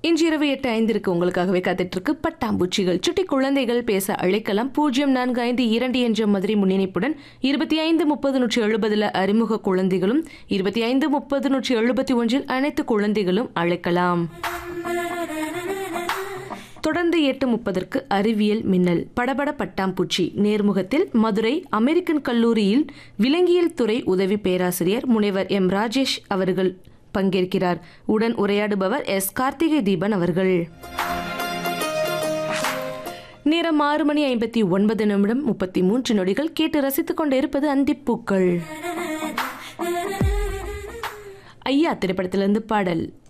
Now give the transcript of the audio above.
இன்று இரவு எட்டு ஐந்திற்கு உங்களுக்காகவே காத்துட்டு இருக்கு பட்டாம்பூச்சிகள் சுட்டி குழந்தைகள் பேச அழைக்கலாம் பூஜ்ஜியம் நான்கு ஐந்து இரண்டு என்ற மதுரை முன்னிணைப்புடன் இருபத்தி ஐந்து முப்பது நூற்றி எழுபதுல அறிமுக குழந்தைகளும் இருபத்தி ஐந்து முப்பது நூற்றி எழுபத்தி ஒன்றில் அனைத்து குழந்தைகளும் அழைக்கலாம் தொடர்ந்து எட்டு முப்பதற்கு அறிவியல் மின்னல் படபட பட்டாம்பூச்சி நேர்முகத்தில் மதுரை அமெரிக்கன் கல்லூரியில் விலங்கியல் துறை உதவி பேராசிரியர் முனைவர் எம் ராஜேஷ் அவர்கள் பங்கேற்கிறார் உடன் உரையாடுபவர் எஸ் கார்த்திகை தீபன் அவர்கள் நேரம் ஆறு மணி ஐம்பத்தி ஒன்பது நிமிடம் முப்பத்தி மூன்று நொடிகள் கேட்டு ரசித்துக் கொண்டிருப்பது அந்திப்பூக்கள் ஐயா திரைப்படத்திலிருந்து பாடல்